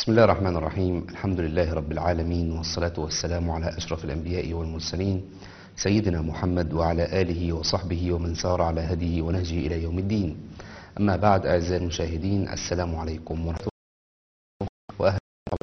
بسم الله الرحمن الرحيم الحمد لله رب العالمين والصلاة والسلام على أشرف الأنبياء والمرسلين سيدنا محمد وعلى آله وصحبه ومن سار على هديه ونهجه إلى يوم الدين أما بعد أعزائي المشاهدين السلام عليكم ورحمة الله وأهلا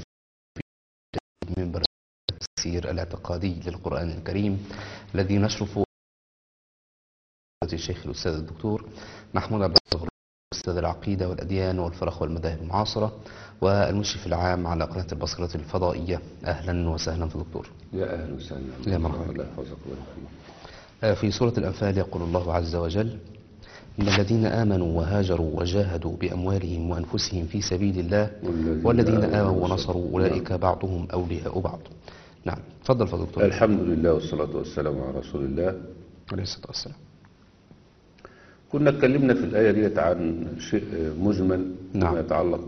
من برنامج التفسير الاعتقادي للقرآن الكريم الذي نشرف الشيخ الأستاذ الدكتور محمود عبد الغفور أستاذ العقيدة والأديان والفرق والمذاهب المعاصرة والمشرف العام على قناة البصرة الفضائية أهلا وسهلا في دكتور يا أهلا وسهلا يا مرحبا. الله يحفظك ويرحمك آه، في سورة الأنفال يقول الله عز وجل إن الذين آمنوا وهاجروا وجاهدوا بأموالهم وأنفسهم في سبيل الله والذين والذين آمنوا آمنوا ونصروا. ونصروا أولئك بعضهم أولياء بعض نعم تفضل فضل دكتور الحمد لله والصلاة والسلام على رسول الله عليه الصلاة والسلام كنا اتكلمنا في الآية ديت عن شيء مجمل نعم. فيما يتعلق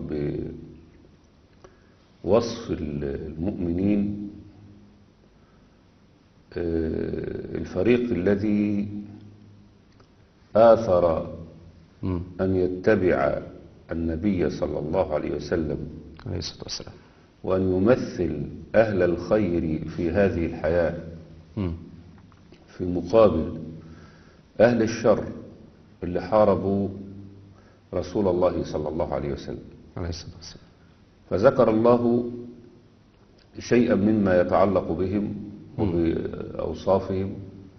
بوصف المؤمنين آه، الفريق الذي آثر مم. أن يتبع النبي صلى الله عليه وسلم عليه الصلاة والسلام وأن يمثل أهل الخير في هذه الحياة مم. في مقابل أهل الشر اللي حاربوا رسول الله صلى الله عليه وسلم عليه الصلاة والسلام فذكر الله شيئا مما يتعلق بهم وبأوصافهم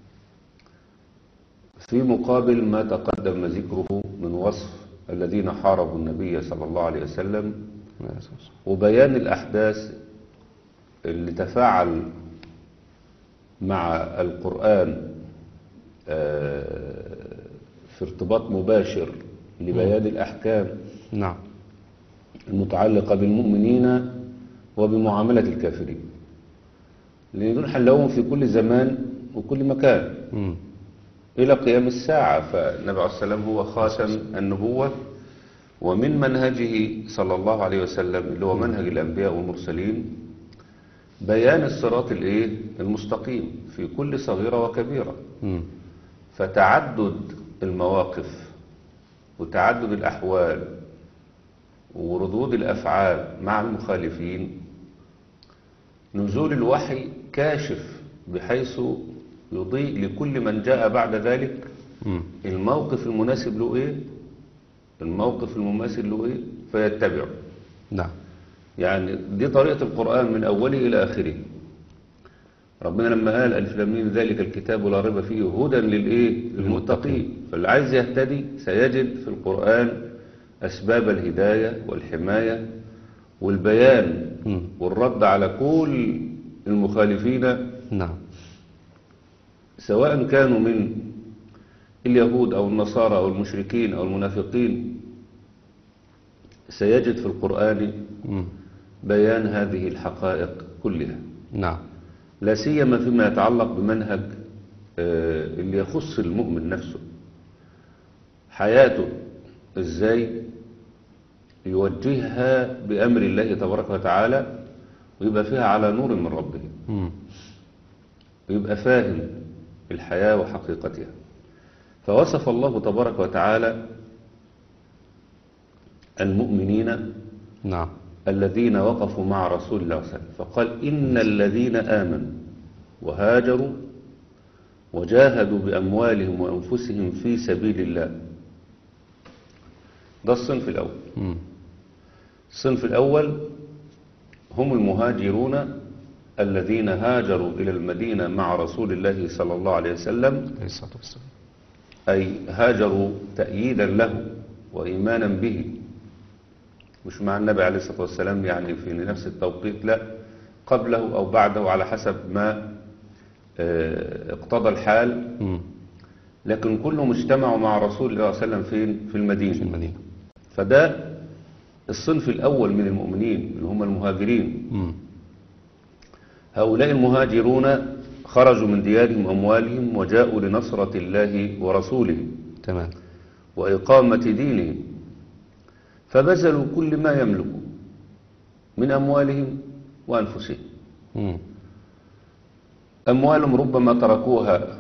في مقابل ما تقدم ذكره من وصف الذين حاربوا النبي صلى الله عليه وسلم عليه الصلاة والسلام. وبيان الأحداث اللي تفاعل مع القرآن آه، في ارتباط مباشر لبيان الأحكام نعم المتعلقة بالمؤمنين وبمعاملة الكافرين لأن دول حلهم في كل زمان وكل مكان مم. إلى قيام الساعة فالنبي عليه السلام هو خاتم النبوة ومن منهجه صلى الله عليه وسلم اللي هو منهج الأنبياء والمرسلين بيان الصراط الإيه المستقيم في كل صغيرة وكبيرة مم. فتعدد المواقف وتعدد الأحوال وردود الأفعال مع المخالفين نزول الوحي كاشف بحيث يضيء لكل من جاء بعد ذلك مم. الموقف المناسب له ايه الموقف المماثل له ايه فيتبعه نعم يعني دي طريقة القرآن من أوله إلى آخره ربنا لما قال ألف لام ميم ذلك الكتاب لا ريب فيه هدى للإيه للمتقين فاللي عايز يهتدي سيجد في القرآن أسباب الهداية والحماية والبيان مم. والرد على كل المخالفين نعم سواء كانوا من اليهود أو النصارى أو المشركين أو المنافقين سيجد في القرآن مم. بيان هذه الحقائق كلها نعم لا سيما فيما يتعلق بمنهج آه، اللي يخص المؤمن نفسه حياته ازاي يوجهها بأمر الله تبارك وتعالى ويبقى فيها على نور من ربه مم. ويبقى فاهم الحياة وحقيقتها فوصف الله تبارك وتعالى المؤمنين نعم الذين وقفوا مع رسول الله صلى الله عليه وسلم فقال إن الذين آمنوا وهاجروا وجاهدوا بأموالهم وأنفسهم في سبيل الله ده الصنف الأول مم. الصنف الأول هم المهاجرون الذين هاجروا إلى المدينة مع رسول الله صلى الله عليه وسلم عليه الصلاة والسلام أي هاجروا تأييدا له وإيمانا به مش مع النبي عليه الصلاة والسلام يعني في نفس التوقيت لا قبله أو بعده على حسب ما آه، اقتضى الحال مم. لكن كلهم اجتمعوا مع رسول الله صلى الله عليه وسلم فين في في المدينة المدينة فده الصنف الأول من المؤمنين اللي هم المهاجرين مم. هؤلاء المهاجرون خرجوا من ديارهم وأموالهم وجاءوا لنصرة الله ورسوله تمام وإقامة دينهم فبذلوا كل ما يملكوا من أموالهم وأنفسهم مم. أموالهم ربما تركوها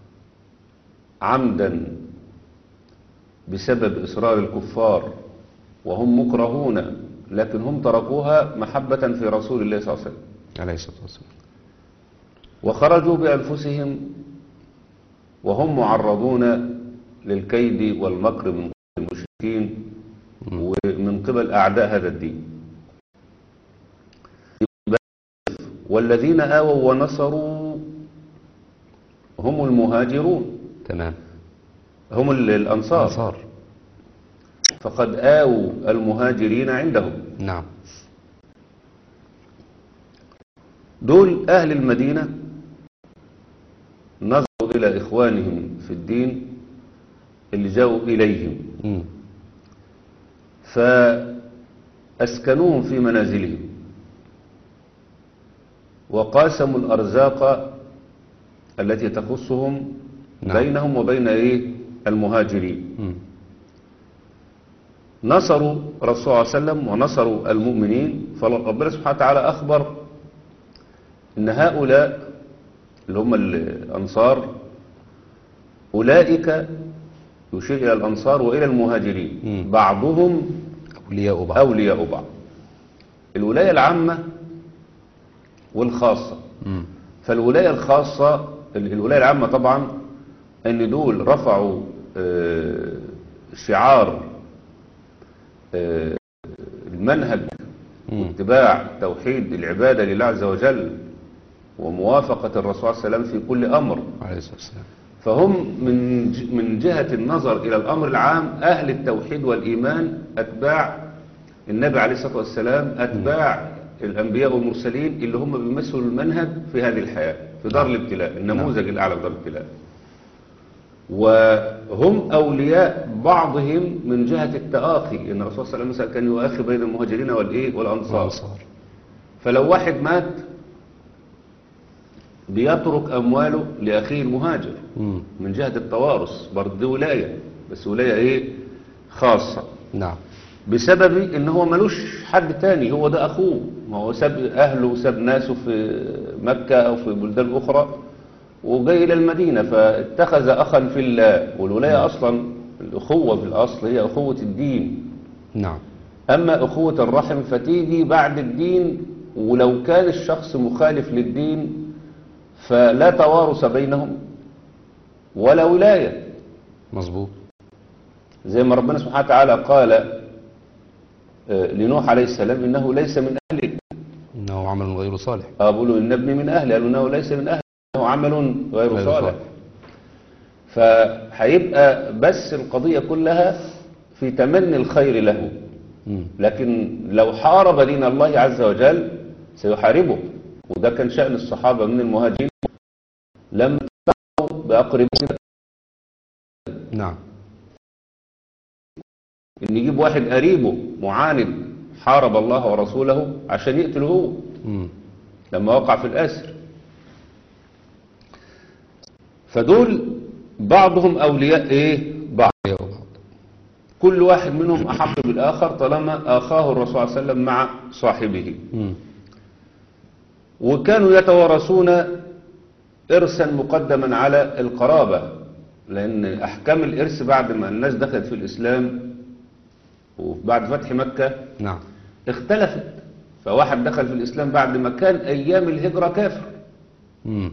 عمدا بسبب إصرار الكفار وهم مكرهون لكن هم تركوها محبة في رسول الله صلى الله عليه وسلم عليه الصلاة والسلام وخرجوا بأنفسهم وهم معرضون للكيد والمكر من قبل المشركين ومن قبل أعداء هذا الدين والذين آووا ونصروا هم المهاجرون تمام هم ال- الأنصار أنصار فقد آووا المهاجرين عندهم نعم دول أهل المدينة نظروا إلى إخوانهم في الدين اللي جاءوا إليهم مم. فأسكنوهم في منازلهم وقاسموا الأرزاق التي تخصهم نعم. بينهم وبين إيه المهاجرين مم. نصروا رسول الله صلى الله عليه وسلم ونصروا المؤمنين فربنا سبحانه وتعالى أخبر إن هؤلاء اللي هم الأنصار أولئك يشير إلى الأنصار وإلى المهاجرين مم. بعضهم أولياء بعض أولياء بعض الولاية العامة والخاصة مم. فالولاية الخاصة ال- الولاية العامة طبعا ان دول رفعوا آه، شعار آه، المنهج مم. اتباع توحيد العبادة لله عز وجل وموافقة الرسول صلى الله عليه وسلم في كل أمر عليه الصلاة والسلام فهم من ج- من جهة النظر إلى الأمر العام أهل التوحيد والإيمان أتباع النبي عليه الصلاة والسلام أتباع الأنبياء والمرسلين اللي هم بيمثلوا المنهج في هذه الحياة في دار الابتلاء النموذج الأعلى في دار الابتلاء وهم أولياء بعضهم من جهة التآخي إن الرسول صلى الله عليه وسلم كان يؤخي بين المهاجرين والإيه والأنصار والأنصار فلو واحد مات بيترك أمواله لأخيه المهاجر مم. من جهة التوارث برضه دي ولاية بس ولاية ايه خاصة نعم بسبب ان هو ملوش حد تاني هو ده اخوه ما هو ساب اهله وساب ناسه في مكة او في بلدان اخرى وجاي الى المدينة فاتخذ اخا في الله والولاية اصلا الاخوة في الاصل هي اخوة الدين نعم اما اخوة الرحم فتيجي بعد الدين ولو كان الشخص مخالف للدين فلا توارث بينهم ولا ولايه مظبوط زي ما ربنا سبحانه وتعالى قال آه، لنوح عليه السلام إنه ليس من أهلك إنه عمل غير صالح قالوا إن ابني من أهلي قالوا إنه ليس من أهلي إنه عمل غير غير صالح صالح. فهيبقى بس القضية كلها في تمني الخير له مم. لكن لو حارب دين الله عز وجل سيحاربه وده كان شأن الصحابة من المهاجرين لم يدفعوا بأقرب نعم إن يجيب واحد قريبه معاند حارب الله ورسوله عشان يقتله هو مم. لما وقع في الأسر فدول بعضهم أولياء إيه بعض أولياء بعض كل واحد منهم أحق بالآخر طالما آخاه الرسول صلى الله عليه وسلم مع صاحبه مم. وكانوا يتوارثون إرثا مقدما على القرابة لأن أحكام الإرث بعد ما الناس دخلت في الإسلام وبعد فتح مكة نعم اختلفت فواحد دخل في الإسلام بعد ما كان أيام الهجرة كافر مم.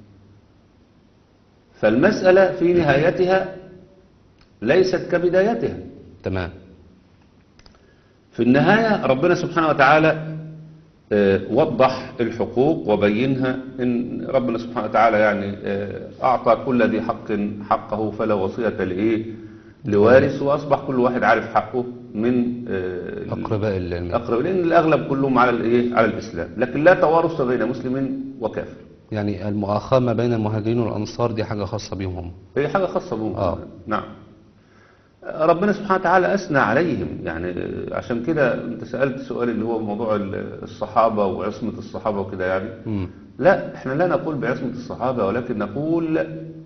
فالمسألة في نهايتها ليست كبدايتها تمام في النهاية ربنا سبحانه وتعالى آه، وضح الحقوق وبينها إن ربنا سبحانه وتعالى يعني آه، أعطى كل ذي حق حقه فلا وصية لإيه لوارث وأصبح كل واحد عارف حقه من آه، أقرباء ال- الأقرب لأن الأغلب كلهم على الإيه على الإسلام لكن لا توارث بين مسلم وكافر يعني المؤاخاة ما بين المهاجرين والأنصار دي حاجة خاصة بيهم هم هي حاجة خاصة بهم آه. نعم ربنا سبحانه وتعالى أثنى عليهم يعني عشان كده أنت سألت سؤال اللي هو موضوع الصحابة وعصمة الصحابة وكده يعني مم. لا احنا لا نقول بعصمة الصحابة ولكن نقول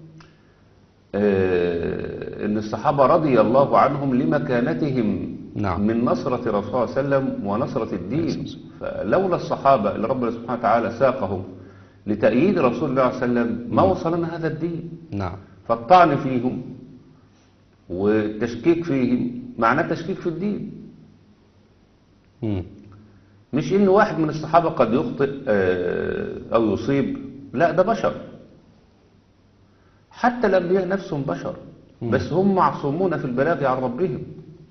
آه، ان الصحابة رضي الله عنهم لمكانتهم نعم. من نصرة رسول الله صلى الله عليه وسلم ونصرة الدين فلولا الصحابة اللي ربنا سبحانه وتعالى ساقهم لتأييد رسول الله صلى الله عليه وسلم ما وصلنا هذا الدين نعم فالطعن فيهم والتشكيك فيهم معناه تشكيك في الدين مم. مش إن واحد من الصحابة قد يخطئ آه، أو يصيب لا ده بشر حتى الأنبياء نفسهم بشر بس هم معصومون في البلاغ عن ربهم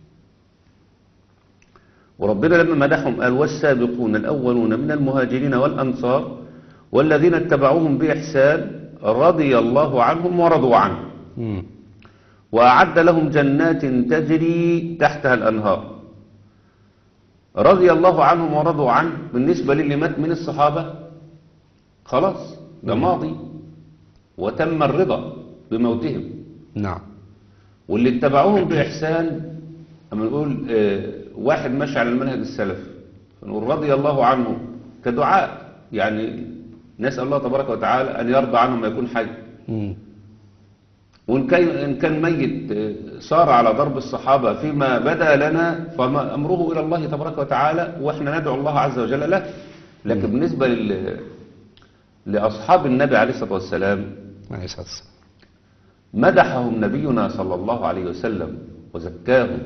وربنا لما مدحهم قال والسابقون الأولون من المهاجرين والأنصار والذين اتبعوهم بإحسان رضي الله عنهم ورضوا عنه مم. وأعد لهم جنات تجري تحتها الأنهار رضي الله عنهم ورضوا عنه بالنسبة للي مات من الصحابة خلاص ده ماضي وتم الرضا بموتهم نعم واللي اتبعوهم بإحسان أما نقول آه، واحد ماشي على المنهج السلف فنقول رضي الله عنه كدعاء يعني نسأل الله تبارك وتعالى أن يرضى عنه ما يكون حي مم. وإن كان, إن كان ميت آه، صار على ضرب الصحابة فيما بدا لنا فما أمره إلى الله تبارك وتعالى وإحنا ندعو الله عز وجل له لكن بالنسبة لل... لأصحاب النبي عليه الصلاة والسلام عليه الصلاة والسلام مدحهم نبينا صلى الله عليه وسلم وزكاهم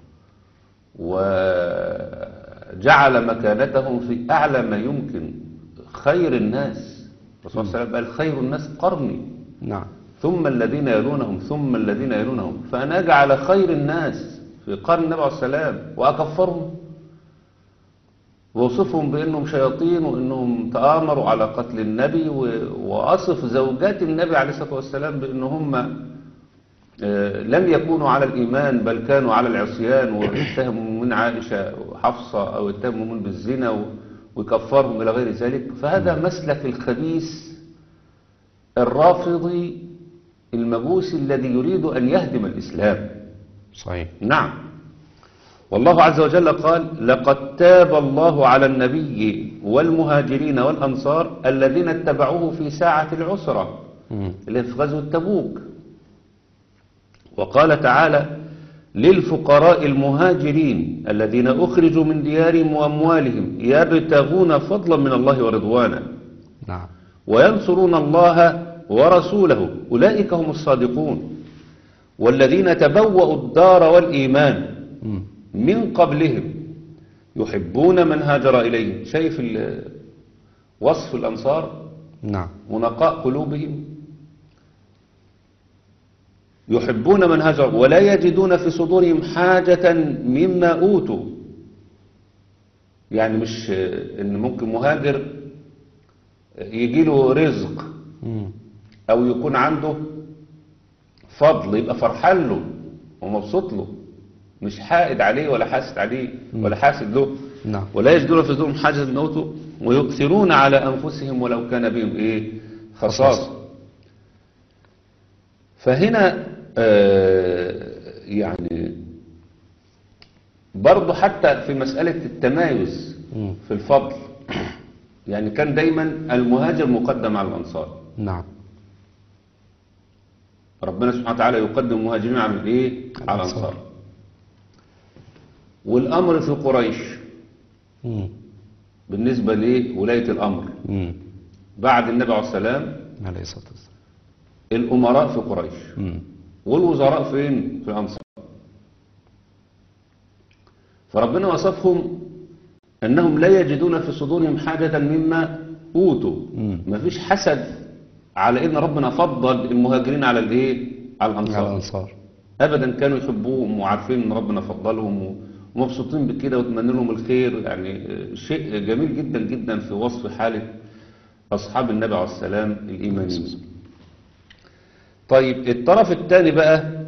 وجعل مكانتهم في أعلى ما يمكن خير الناس الرسول صلى الله عليه وسلم قال خير الناس قرني نعم ثم الذين يلونهم ثم الذين يلونهم فأنا أجعل خير الناس في قرن النبي عليه السلام وأكفرهم ووصفهم بأنهم شياطين وأنهم تآمروا على قتل النبي و- وأصف زوجات النبي عليه الصلاة والسلام بأن هم آه، لم يكونوا على الإيمان بل كانوا على العصيان واتهموا من عائشة وحفصة أو اتهموا من بالزنا و- ويكفرهم إلى غير ذلك فهذا مسلك الخبيث الرافضي المجوسي الذي يريد أن يهدم الإسلام صحيح نعم والله عز وجل قال لقد تاب الله على النبي والمهاجرين والأنصار الذين اتبعوه في ساعة العسرة مم. اللي في غزوة تبوك وقال تعالى للفقراء المهاجرين الذين أخرجوا من ديارهم وأموالهم يبتغون فضلا من الله ورضوانا نعم وينصرون الله ورسوله أولئك هم الصادقون والذين تبوأوا الدار والإيمان مم. من قبلهم يحبون من هاجر إليهم شايف ال- وصف الأنصار نعم ونقاء قلوبهم يحبون من هاجر ولا يجدون في صدورهم حاجة مما أوتوا يعني مش آه، إن ممكن مهاجر يجي له رزق مم. أو يكون عنده فضل يبقى فرحان له ومبسوط له مش حائد عليه ولا حاسد عليه ولا حاسد له نعم ولا يجدون في صدورهم حاجة من أوتوا ويؤثرون على أنفسهم ولو كان بهم إيه خصاصة فهنا آه يعني برضه حتى في مسألة التمايز مم. في الفضل يعني كان دايما المهاجر مقدم على الأنصار نعم ربنا سبحانه وتعالى يقدم المهاجرين على الايه على الأنصار. الانصار والامر في قريش مم. بالنسبه لولايه الامر مم. بعد النبي عليه السلام عليه الصلاة والسلام الامراء في قريش مم. والوزراء فين في الانصار فربنا وصفهم انهم لا يجدون في صدورهم حاجه مما اوتوا مم. مفيش حسد على ان ربنا فضل المهاجرين على الايه على على الانصار الأنصار ابدا كانوا يحبوهم وعارفين ان ربنا فضلهم ومبسوطين بكده واتمنى لهم الخير يعني آه، شيء جميل جدا جدا في وصف حاله اصحاب النبي عليه السلام الايمانيين طيب الطرف الثاني بقى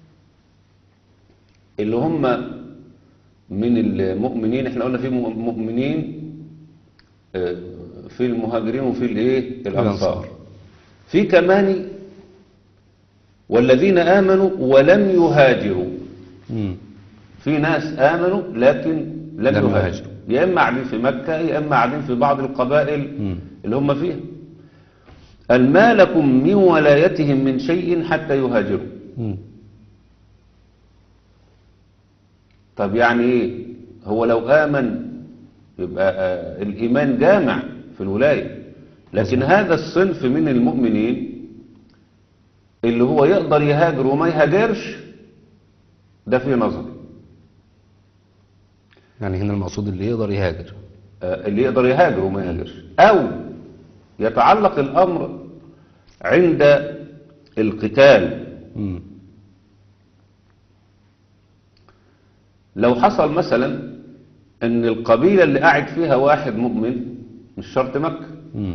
اللي هم من المؤمنين احنا قلنا في مؤمنين آه، في المهاجرين وفي الايه الانصار الأنصار. في كمان والذين آمنوا ولم يهاجروا مم. في ناس آمنوا لكن لم, لم يهاجروا يهاجروا. يا إما قاعدين في مكة يا إما قاعدين في بعض القبائل مم. اللي هم فيها قال ما لكم من ولايتهم من شيء حتى يهاجروا مم. طب يعني ايه هو لو آمن يبقى آه، الإيمان جامع في الولاية لكن هذا الصنف من المؤمنين اللي هو يقدر يهاجر وما يهاجرش ده في نظر يعني هنا المقصود اللي يقدر يهاجر آه، اللي يقدر يهاجر وما يهاجرش أو يتعلق الأمر عند القتال مم. لو حصل مثلا ان القبيلة اللي قاعد فيها واحد مؤمن مش شرط مكة مم.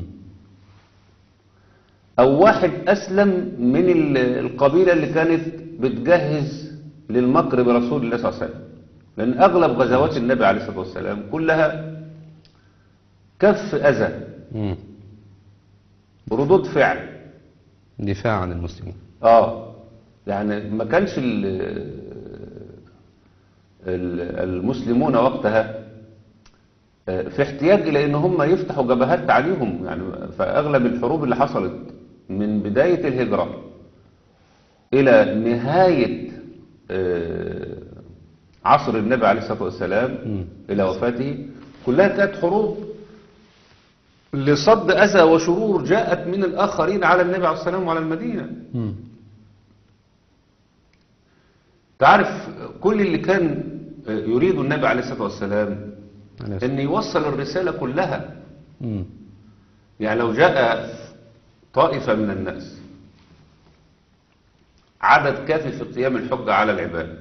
او واحد اسلم من ال- القبيلة اللي كانت بتجهز للمكر برسول الله صلى الله عليه وسلم لان اغلب غزوات النبي عليه الصلاة والسلام كلها كف اذى مم. ردود فعل دفاع عن المسلمين اه يعني ما كانش ال- ال- المسلمون وقتها آه، في احتياج الى ان هم يفتحوا جبهات عليهم يعني فاغلب الحروب اللي حصلت من بداية الهجرة الى نهاية آه، عصر النبي عليه الصلاة والسلام مم. الى وفاته كلها كانت حروب لصد اذى وشرور جاءت من الاخرين على النبي عليه الصلاة والسلام وعلى المدينة مم. تعرف كل اللي كان يريد النبي عليه الصلاة والسلام عليه الصلاة ان يوصل الرسالة كلها مم. يعني لو جاء طائفة من الناس عدد كافي في قيام الحجة على العباد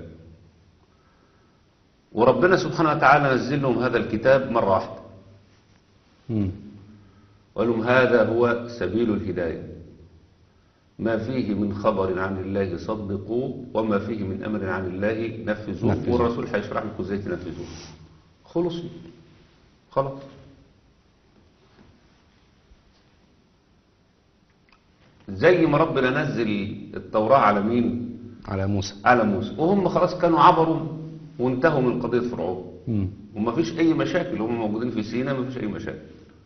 وربنا سبحانه وتعالى نزل لهم هذا الكتاب مرة واحدة مم. وقال لهم هذا هو سبيل الهداية ما فيه من خبر عن الله صدقوه وما فيه من أمر عن الله نفذوه نفذوه. والرسول هيشرح لكم ازاي تنفذوه خلصوا خلاص زي ما ربنا نزل التوراة على مين على موسى على موسى وهم خلاص كانوا عبروا وانتهوا من قضية فرعون مم. وما فيش اي مشاكل هم موجودين في سيناء ما فيش اي مشاكل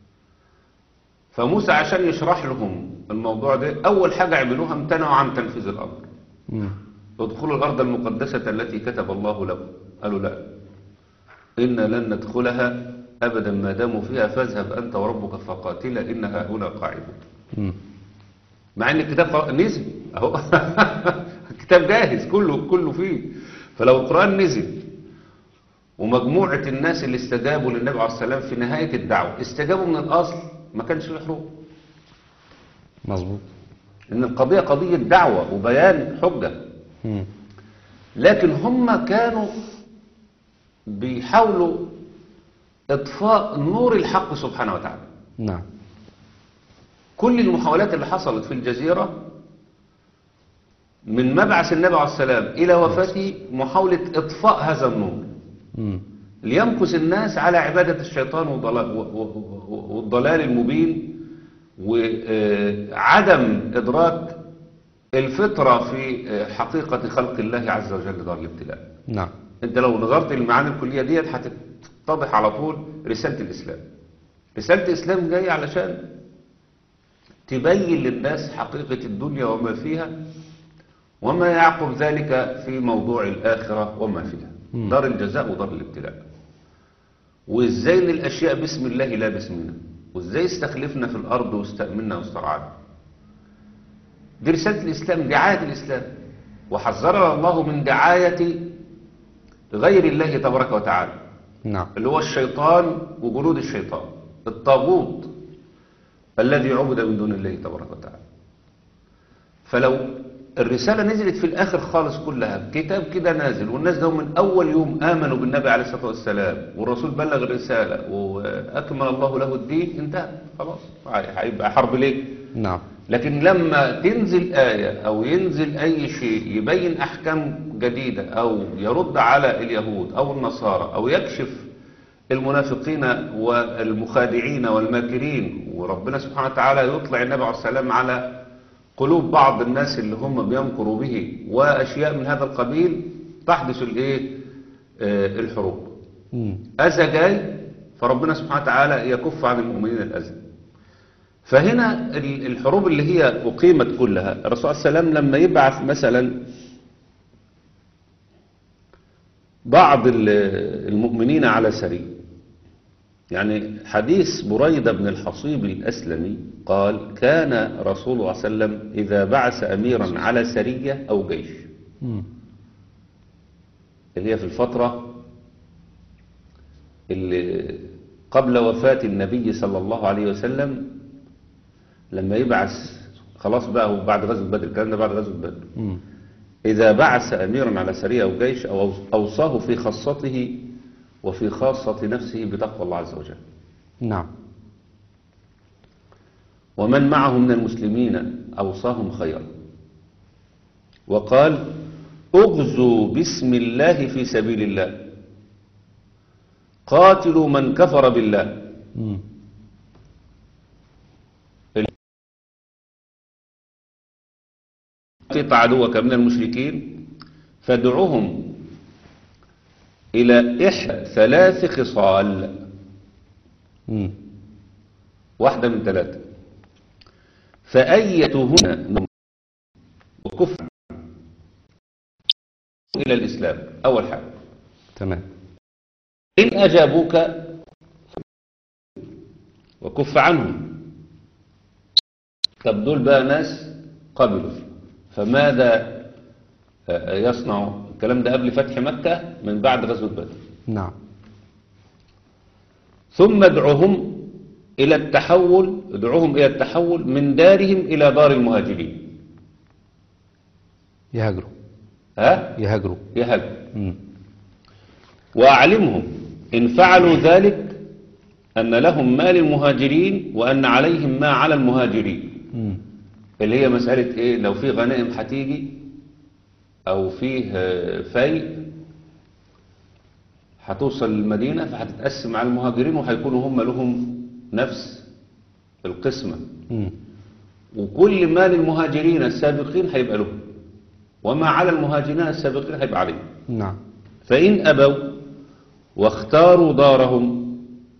فموسى عشان يشرح لهم الموضوع ده اول حاجة عملوها امتنعوا عن تنفيذ الامر مم. ادخلوا الارض المقدسة التي كتب الله لكم قالوا لا إنا لن ندخلها ابدا ما داموا فيها فاذهب انت وربك فقاتلا انها هنا قاعدون مم. مع ان الكتاب خلاص نزل اهو الكتاب جاهز كله كله فيه فلو القرآن نزل ومجموعة الناس اللي استجابوا للنبي عليه السلام في نهاية الدعوة استجابوا من الأصل ما كانش فيه حروب مظبوط إن القضية قضية دعوة وبيان حجة مم. لكن هم كانوا بيحاولوا إطفاء نور الحق سبحانه وتعالى نعم كل المحاولات اللي حصلت في الجزيرة من مبعث النبي عليه السلام إلى وفاته محاولة إطفاء هذا النور مم. ليمكث الناس على عبادة الشيطان والضلال, و- و- و- والضلال المبين وعدم إدراك الفطرة في آه، حقيقة خلق الله عز وجل دار الابتلاء نعم انت لو نظرت للمعاني الكلية ديت هتتضح على طول رسالة الإسلام رسالة الإسلام جاية علشان تبين للناس حقيقة الدنيا وما فيها وما يعقب ذلك في موضوع الآخرة وما فيها مم. دار الجزاء ودار الابتلاء وإزاي إن الأشياء باسم الله لا باسمنا وإزاي استخلفنا في الأرض واستأمنا واسترعانا دي رسالة الإسلام دعاية الإسلام وحذرنا الله من دعاية غير الله تبارك وتعالى نعم اللي هو الشيطان وجنود الشيطان الطاغوت الذي عبد من دون الله تبارك وتعالى فلو الرسالة نزلت في الآخر خالص كلها كتاب كده نازل والناس ده من أول يوم آمنوا بالنبي عليه الصلاة والسلام والرسول بلغ الرسالة وأكمل الله له الدين انتهى خلاص هيبقى حرب ليه نعم لكن لما تنزل آية أو ينزل أي شيء يبين أحكام جديدة أو يرد على اليهود أو النصارى أو يكشف المنافقين والمخادعين والماكرين وربنا سبحانه وتعالى يطلع النبي عليه السلام على قلوب بعض الناس اللي هم بيمكروا به وأشياء من هذا القبيل تحدث الإيه آه، الحروب مم. أذى جاي فربنا سبحانه وتعالى يكف عن المؤمنين الأذى فهنا ال- الحروب اللي هي أقيمت كلها الرسول صلى الله عليه وسلم لما يبعث مثلا بعض ال- المؤمنين على سرية يعني حديث بريدة بن الحصيب الأسلمي قال كان رسول الله صلى الله عليه وسلم إذا بعث أميرا على سرية أو جيش مم. اللي هي في الفترة اللي قبل وفاة النبي صلى الله عليه وسلم لما يبعث خلاص بقى هو بعد غزوة بدر الكلام ده بعد غزوة بدر مم. إذا بعث أميرا على سرية أو جيش أو أوصاه في خاصته وفي خاصة نفسه بتقوى الله عز وجل نعم ومن معه من المسلمين أوصاهم خيرا وقال اغزوا باسم الله في سبيل الله قاتلوا من كفر بالله مم. قطع عدوك من المشركين فادعوهم إلى إحدى ثلاث خصال مم. واحدة من ثلاثة فأيتهن وكفر إلى الإسلام أول حاجة تمام إن أجابوك وكف عنهم طب دول بقى ناس قبلوا فماذا آه، يصنع الكلام ده قبل فتح مكة من بعد غزوة بدر نعم ثم ادعوهم إلى التحول ادعوهم إلى التحول من دارهم إلى دار المهاجرين يهاجروا ها يهاجروا يهاجر مم. وأعلمهم إن فعلوا ذلك أن لهم ما للمهاجرين وأن عليهم ما على المهاجرين مم. اللي هي مسألة إيه لو في غنائم هتيجي أو فيه آه، فيء هتوصل للمدينة فهتتقسم على المهاجرين وهيكونوا هم لهم نفس القسمة مم. وكل ما للمهاجرين السابقين هيبقى لهم وما على المهاجرين السابقين هيبقى عليهم نعم فإن أبوا واختاروا دارهم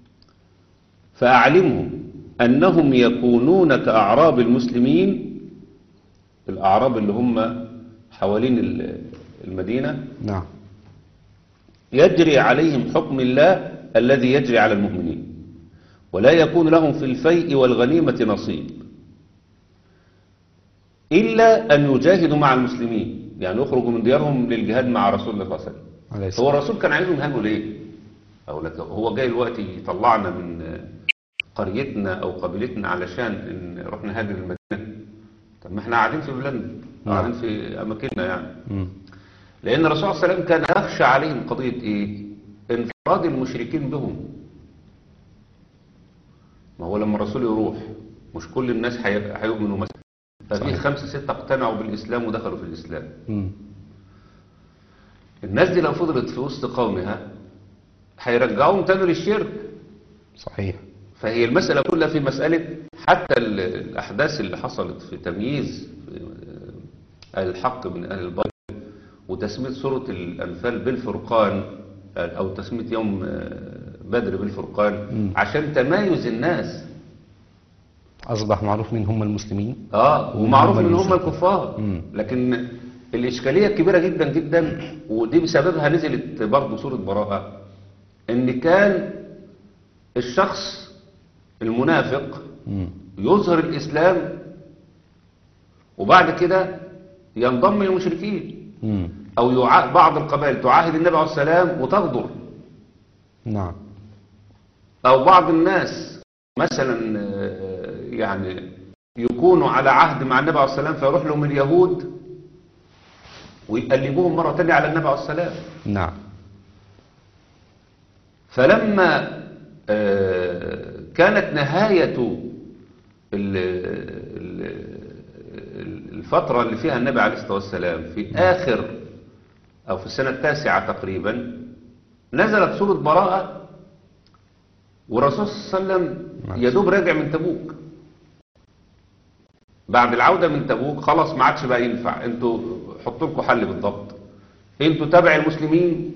فأعلمهم أنهم يكونون كأعراب المسلمين الأعراب اللي هم حوالين ال- المدينة نعم يجري عليهم حكم الله الذي يجري على المؤمنين ولا يكون لهم في الفيء والغنيمة نصيب إلا أن يجاهدوا مع المسلمين يعني يخرجوا من ديارهم للجهاد مع رسول الله صلى الله عليه وسلم عليه هو السلام الرسول كان عايزهم يهاجروا ليه؟ أو لك هو جاي دلوقتي يطلعنا من قريتنا أو قبيلتنا علشان إن نروح نهاجر المدينة طب ما احنا قاعدين في بلادنا نعم. قاعدين في أماكننا يعني مم. لأن الرسول صلى الله عليه وسلم كان يخشى عليهم قضية إيه؟ انفراد المشركين بهم ما هو لما الرسول يروح مش كل الناس هي- هيؤمنوا مثلا ففي صحيح. خمسة ستة اقتنعوا بالإسلام ودخلوا في الإسلام مم. الناس دي لو فضلت في وسط قومها هيرجعوهم تاني للشرك صحيح فهي المسألة كلها في مسألة حتى ال- الأحداث اللي حصلت في تمييز في أهل الحق من أهل الباطل وتسمية سورة الأنفال بالفرقان أو تسمية يوم آه، بدر بالفرقان مم. عشان تمايز الناس أصبح معروف مين هم المسلمين اه ومن ومعروف هم ان هم المشركين. الكفار مم. لكن الإشكالية كبيرة جدا جدا ودي بسببها نزلت برضه سورة براءة ان كان الشخص المنافق مم. يظهر الإسلام وبعد كده ينضم للمشركين مم. أو يع... بعض القبائل تعاهد النبي عليه السلام وتغدر نعم أو بعض الناس مثلا آه، يعني يكونوا على عهد مع النبي عليه السلام فيروح لهم اليهود ويقلبوهم مرة تانية على النبي عليه السلام نعم فلما آه، كانت نهاية ال- ال- الفترة اللي فيها النبي عليه الصلاة والسلام في آخر أو في السنة التاسعة تقريبا نزلت سورة براءة والرسول صلى الله عليه وسلم يدوب راجع من تبوك بعد العودة من تبوك خلاص ما عادش بقى ينفع انتوا حطوا لكم حل بالضبط انتوا تبع المسلمين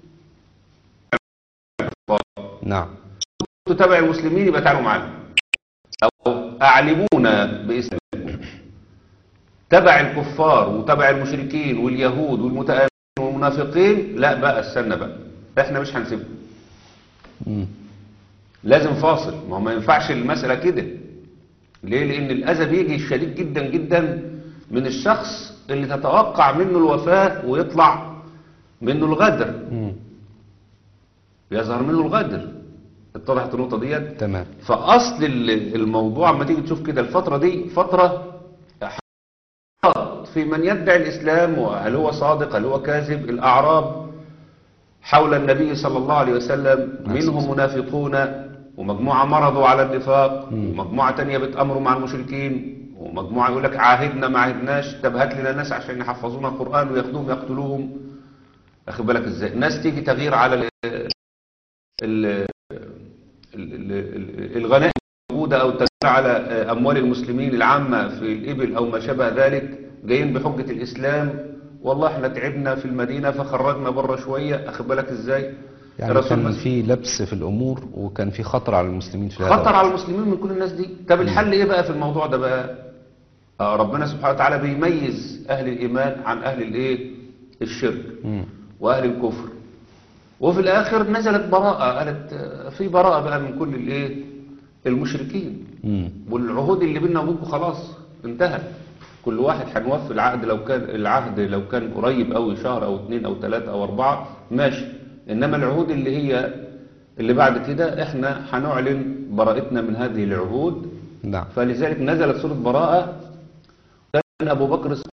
نعم انتوا تبع المسلمين يبقى تعالوا معانا او اعلمونا باسمكم تبع الكفار وتبع المشركين واليهود والمتآمرين والمنافقين لا بقى استنى بقى احنا مش هنسيبكم مم. لازم فاصل ما هو ما ينفعش المسألة كده ليه لان الاذى بيجي شديد جدا جدا من الشخص اللي تتوقع منه الوفاة ويطلع منه الغدر مم. يظهر منه الغدر اتضحت النقطة ديت تمام فأصل ال- الموضوع اما تيجي تشوف كده الفترة دي فترة حرب في من يدعي الإسلام وهل هو صادق هل هو كاذب الأعراب حول النبي صلى الله عليه وسلم منهم منافقون ومجموعة مرضوا على النفاق ومجموعة تانية بتأمروا مع المشركين ومجموعة يقول لك عاهدنا ما عاهدناش طب هات لنا ناس عشان يحفظونا القرآن وياخدوهم يقتلوهم واخد بالك ازاي ناس تيجي تغير على ال ال ال- ال- ال- الغنائم الموجودة أو التغيير على أموال المسلمين العامة في الإبل أو ما شابه ذلك جايين بحجة الإسلام والله احنا تعبنا في المدينة فخرجنا بره شوية أخد بالك إزاي يعني الرسول كان مس- في لبس في الأمور وكان في خطر على المسلمين في هذا خطر الوقت. على المسلمين من كل الناس دي طب الحل إيه بقى في الموضوع ده بقى آه ربنا سبحانه وتعالى بيميز أهل الإيمان عن أهل الإيه الشرك مم. وأهل الكفر وفي الآخر نزلت براءة قالت آه، في براءة بقى من كل الإيه المشركين مم. والعهود اللي بيننا وبينكم خلاص انتهت كل واحد هنوفي العقد لو كان العهد لو كان قريب قوي شهر او اتنين او تلاتة او اربعة ماشي انما العهود اللي هي اللي بعد كده احنا هنعلن براءتنا من هذه العهود نعم فلذلك نزلت سورة براءة كان ابو بكر الصديق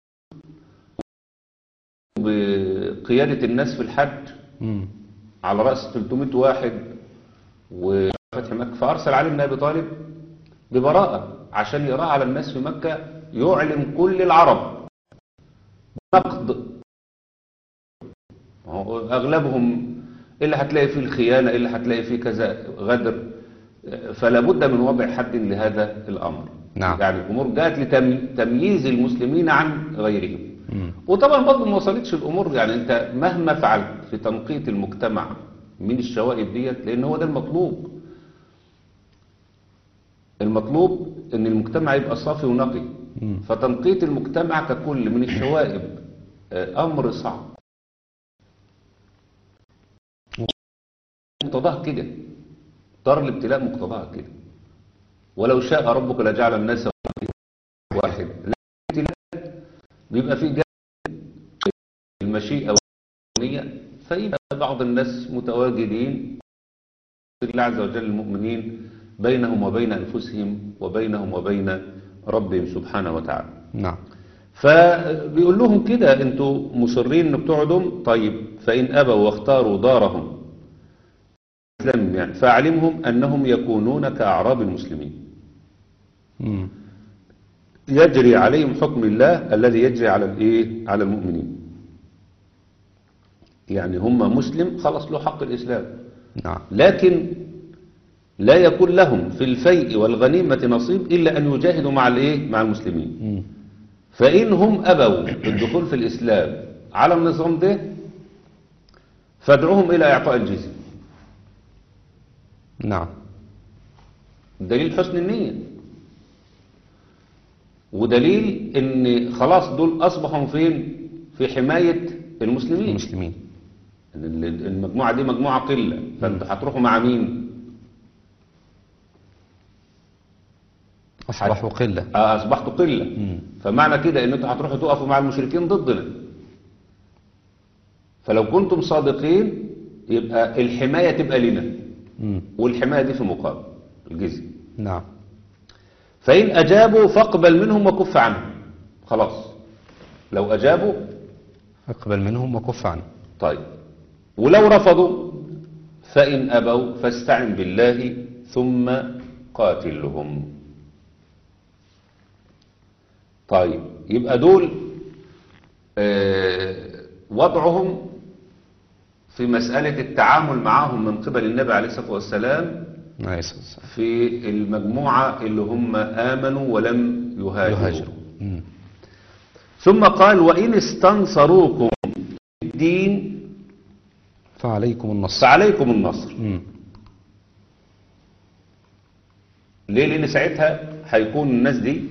بقيادة الناس في الحج مم. على رأس 300 واحد وفتح مكة فأرسل علي بن أبي طالب ببراءة عشان يقرأ على الناس في مكة يعلم كل العرب نقد هو أغلبهم اللي هتلاقي فيه الخيانة اللي هتلاقي فيه كذا غدر فلا بد من وضع حد لهذا الأمر نعم. يعني الأمور جاءت لتمييز المسلمين عن غيرهم مم. وطبعا برضه ما وصلتش الامور يعني انت مهما فعلت في تنقية المجتمع من الشوائب ديت لان هو ده المطلوب المطلوب ان المجتمع يبقى صافي ونقي مم. فتنقية المجتمع ككل من الشوائب آه، امر صعب مقتضاه كده دار الابتلاء مقتضاها كده ولو شاء ربك لجعل الناس واحد لا الابتلاء بيبقى فيه جانب المشيئة والنية فيبقى بعض الناس متواجدين في الله عز وجل المؤمنين بينهم وبين أنفسهم وبينهم وبين ربهم سبحانه وتعالى نعم فبيقول لهم كده انتوا مصرين ان بتقعدوا طيب فإن أبوا واختاروا دارهم إسلام يعني فأعلمهم أنهم يكونون كأعراب المسلمين مم. يجري عليهم حكم الله الذي يجري على الايه على المؤمنين يعني هم مسلم خلص له حق الإسلام نعم لكن لا يكون لهم في الفيء والغنيمة نصيب إلا أن يجاهدوا مع الايه مع المسلمين مم. فإن هم أبوا الدخول في الإسلام على النظام ده فادعوهم إلى إعطاء الجزية نعم دليل حسن النية ودليل ان خلاص دول اصبحوا فين في حماية المسلمين المسلمين ال- ال- المجموعة دي مجموعة قلة فانتوا هتروحوا مع مين أصبحوا قلة آه، اصبحتوا قلة مم. فمعنى كده ان انتوا هتروحوا تقفوا مع المشركين ضدنا فلو كنتم صادقين يبقى الحماية تبقى لنا مم. والحماية دي في مقابل الجزية نعم فإن أجابوا فاقبل منهم وكف عنهم خلاص لو أجابوا اقبل منهم وكف عنه طيب ولو رفضوا فإن أبوا فاستعن بالله ثم قاتلهم طيب يبقى دول آه، وضعهم في مسألة التعامل معهم من قبل النبي عليه الصلاة والسلام عليه الصلاة والسلام. في المجموعة اللي هم آمنوا ولم يهاجروا, يهاجروا مم. ثم قال وإن استنصروكم في الدين فعليكم النصر فعليكم النصر مم. ليه لأن ساعتها هيكون الناس دي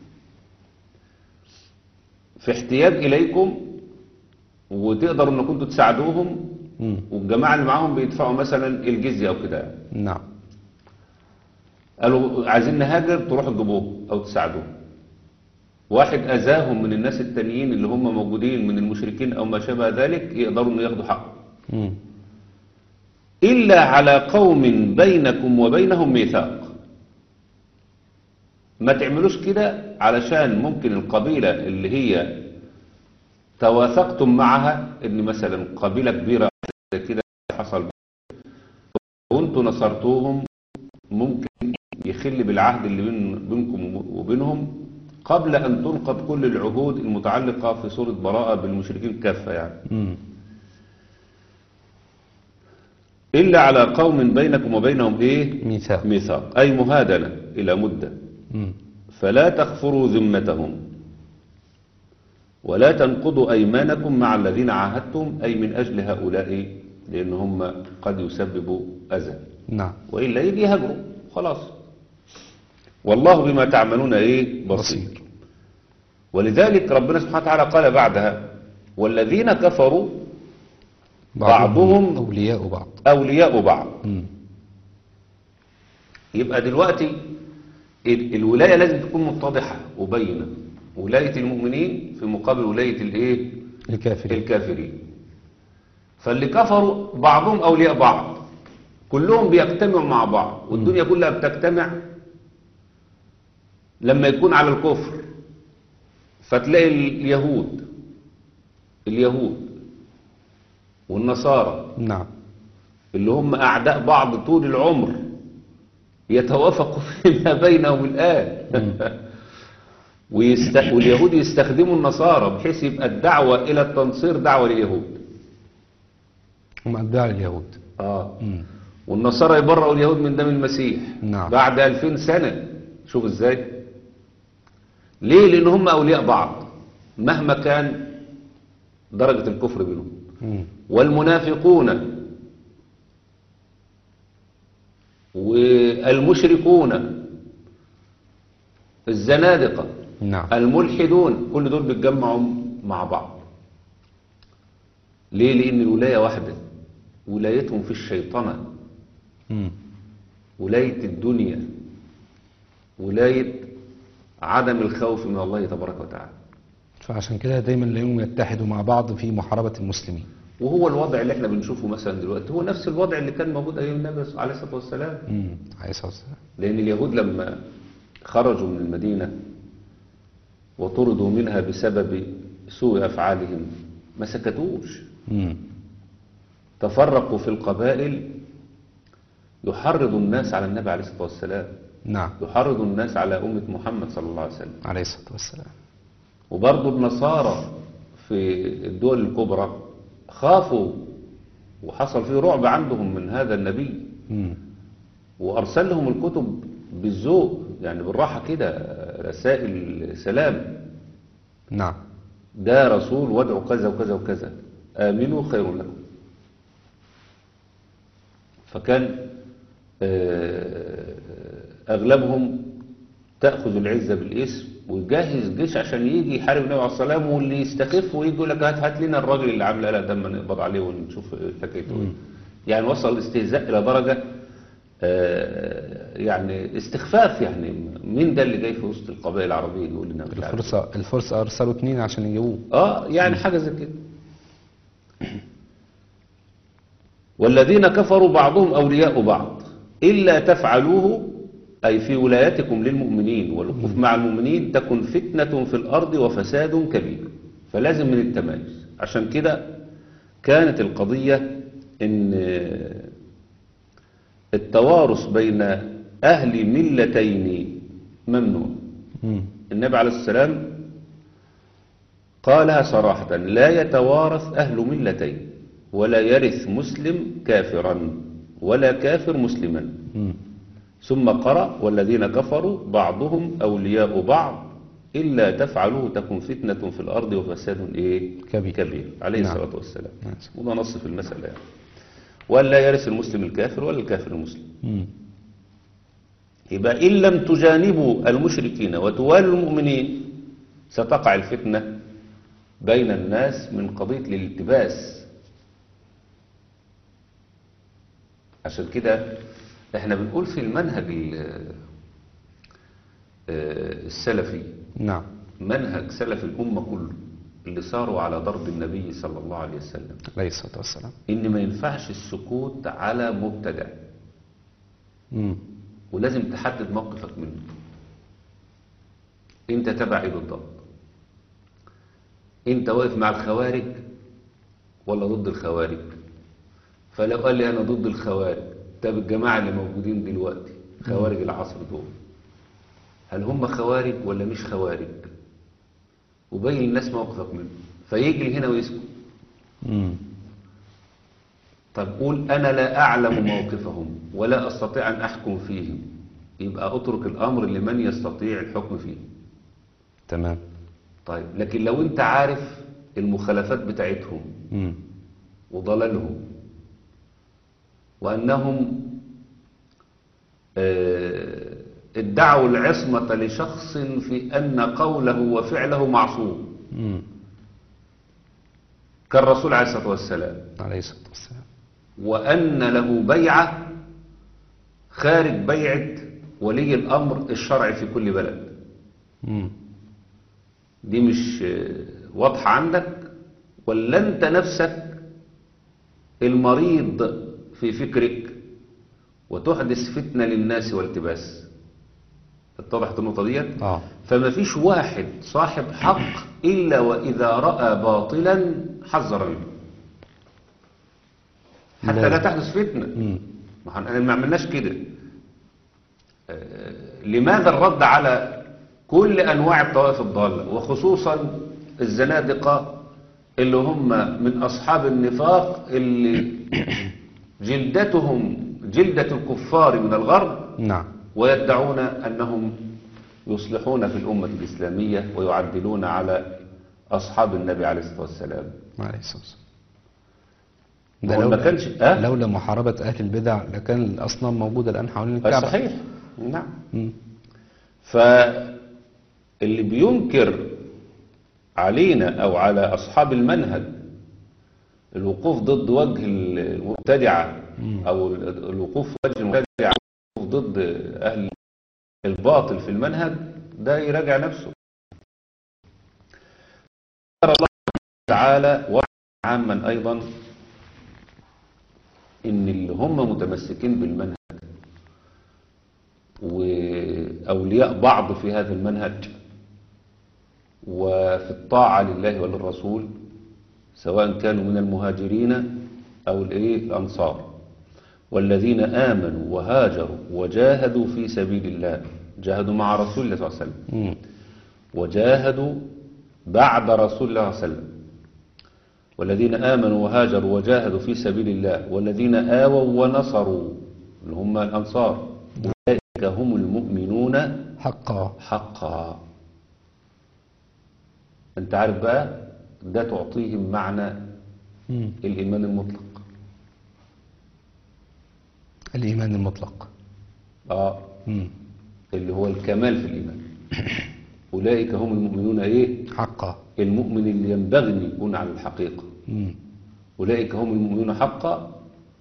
في احتياج إليكم وتقدروا انكم انتوا تساعدوهم مم. والجماعة اللي معاهم بيدفعوا مثلا الجزية أو كده نعم قالوا عايزين نهاجر تروحوا تجيبوه أو تساعدوه واحد أذاهم من الناس التانيين اللي هم موجودين من المشركين أو ما شابه ذلك يقدروا إنه ياخدوا حقه مم. إلا على قوم بينكم وبينهم ميثاق ما تعملوش كده علشان ممكن القبيلة اللي هي تواثقتم معها ان مثلا قبيلة كبيرة زي كده حصل وانتوا نصرتوهم ممكن يخل بالعهد اللي بين بينكم وبينهم قبل ان تنقض كل العهود المتعلقة في سورة براءة بالمشركين كافة يعني مم. إلا على قوم بينكم وبينهم إيه ميثاق ميثاق أي مهادنة إلى مدة مم. فلا تغفروا ذمتهم ولا تنقضوا أيمانكم مع الذين عاهدتم أي من أجل هؤلاء لأن هم قد يسببوا أذى نعم وإلا يجي يهاجروا خلاص والله بما تعملون إيه بصير بصير. ولذلك ربنا سبحانه وتعالى قال بعدها والذين كفروا بعضهم أولياء بعض أولياء بعض مم. يبقى دلوقتي ال- الولاية لازم تكون متضحة وبينة ولاية المؤمنين في مقابل ولاية الايه الكافرين الكافرين فاللي كفروا بعضهم أولياء بعض كلهم بيجتمعوا مع بعض والدنيا كلها بتجتمع لما يكون على الكفر فتلاقي اليهود اليهود والنصارى نعم اللي هم أعداء بعض طول العمر يتوافقوا فيما بينهم الآن ويست... واليهود يستخدموا النصارى بحيث يبقى الدعوة إلى التنصير دعوة لليهود هم أتباع اليهود آه. مم. والنصارى يبرئوا اليهود من دم المسيح نعم. بعد 2000 سنة شوف ازاي ليه لأن هم أولياء بعض مهما كان درجة الكفر بينهم مم. والمنافقون والمشركون الزنادقة نعم الملحدون كل دول بيتجمعوا مع بعض ليه لأن الولاية واحدة ولايتهم في الشيطنة مم. ولاية الدنيا ولاية عدم الخوف من الله تبارك وتعالى فعشان كده دايما نلاقيهم يتحدوا مع بعض في محاربة المسلمين وهو الوضع اللي احنا بنشوفه مثلا دلوقتي هو نفس الوضع اللي كان موجود أيام النبي عليه الصلاة والسلام مم. عليه الصلاة والسلام لأن اليهود لما خرجوا من المدينة وطردوا منها بسبب سوء أفعالهم ما سكتوش مم. تفرقوا في القبائل يحرض الناس على النبي عليه الصلاة والسلام نعم يحرض الناس على أمة محمد صلى الله عليه وسلم عليه الصلاة والسلام وبرضه النصارى في الدول الكبرى خافوا وحصل فيه رعب عندهم من هذا النبي مم. وأرسل لهم الكتب بالذوق يعني بالراحة كده رسائل سلام نعم ده رسول وادعوا كذا وكذا وكذا آمنوا خير لكم فكان آه، أغلبهم تأخذ العزة بالاسم ويجهز جيش عشان يجي يحارب النبي عليه الصلاة والسلام واللي يستخف ويجي يقول لك هات هات لنا الراجل اللي عامل قلق دم نقبض عليه ونشوف حكايته ايه يعني وصل الاستهزاء إلى درجة آه، يعني استخفاف يعني مين ده اللي جاي في وسط القبائل العربية يقول لنا مش عارف الفرصة الفرصة أرسلوا اتنين عشان يجيبوه اه يعني حاجة زي كده والذين كفروا بعضهم أولياء بعض إلا تفعلوه أي في ولايتكم للمؤمنين والوقوف مع المؤمنين تكن فتنة في الأرض وفساد كبير فلازم من التمايز عشان كده كانت القضية إن التوارث بين أهل ملتين ممنوع مم. النبي عليه السلام قالها صراحة لا يتوارث أهل ملتين ولا يرث مسلم كافرا ولا كافر مسلما مم. ثم قرأ والذين كفروا بعضهم أولياء بعض إلا تفعلوه تكن فتنة في الأرض وفساد إيه كبير. كبير عليه نعم. الصلاة والسلام نعم. وده نص في المسألة يعني ولا يرث المسلم الكافر ولا الكافر المسلم مم. يبقى إن لم تجانبوا المشركين وتوالوا المؤمنين ستقع الفتنة بين الناس من قضية الالتباس عشان كده احنا بنقول في المنهج ال- آه، السلفي نعم منهج سلف الأمة كله اللي صاروا على ضرب النبي صلى الله عليه وسلم عليه الصلاة والسلام إن ما ينفعش السكوت على مبتدع مم. ولازم تحدد موقفك منه انت تبع ايه بالضبط انت واقف مع الخوارج ولا ضد الخوارج فلو قال لي انا ضد الخوارج طب الجماعه اللي موجودين دلوقتي خوارج العصر دول هل هم خوارج ولا مش خوارج وبين الناس موقفك منه فيجري هنا ويسكت مم. طب قول أنا لا أعلم موقفهم ولا أستطيع أن أحكم فيهم يبقى أترك الأمر لمن يستطيع الحكم فيه تمام طيب لكن لو أنت عارف المخالفات بتاعتهم مم. وضلالهم وأنهم آه، ادعوا العصمة لشخص في أن قوله وفعله معصوم مم. كالرسول عليه الصلاة والسلام عليه الصلاة والسلام وأن له بيعة خارج بيعة ولي الأمر الشرعي في كل بلد مم. دي مش آه، واضحة عندك ولا أنت نفسك المريض في فكرك وتحدث فتنة للناس والتباس اتضحت النقطة دي اه فما فيش واحد صاحب حق إلا وإذا رأى باطلا حذر منه حتى لا لازم. تحدث فتنة مم. ما احنا ما عملناش كده آه، لماذا الرد على كل انواع الطوائف الضاله وخصوصا الزنادقه اللي هم من اصحاب النفاق اللي جلدتهم جلده الكفار من الغرب نعم ويدعون انهم يصلحون في الامه الاسلاميه ويعدلون على اصحاب النبي عليه الصلاه والسلام عليه الصلاة والسلام هو ما كانش- أه؟ لولا محاربة أهل البدع لكان الأصنام موجودة الآن حوالين آه، الكعبة صحيح نعم مم. فاللي بينكر علينا او على اصحاب المنهج الوقوف ضد وجه المبتدعه او الوقوف في وجه المبتدعه الوقوف ضد اهل الباطل في المنهج ده يراجع نفسه ذكر الله تعالى وعد عاما ايضا ان اللي هم متمسكين بالمنهج وأولياء بعض في هذا المنهج وفي الطاعة لله وللرسول سواء كانوا من المهاجرين أو الإيه الأنصار والذين آمنوا وهاجروا وجاهدوا في سبيل الله جاهدوا مع رسول الله صلى الله عليه وسلم مم. وجاهدوا بعد رسول الله صلى الله عليه وسلم والذين آمنوا وهاجروا وجاهدوا في سبيل الله والذين آووا ونصروا اللي هم الأنصار أولئك هم المؤمنون حقا حقا أنت عارف بقى ده تعطيهم معنى مم. الإيمان المطلق الإيمان المطلق آه مم. اللي هو الكمال في الإيمان أولئك هم المؤمنون إيه حقا المؤمن اللي ينبغي أن يكون على الحقيقة مم. أولئك هم المؤمنون حقا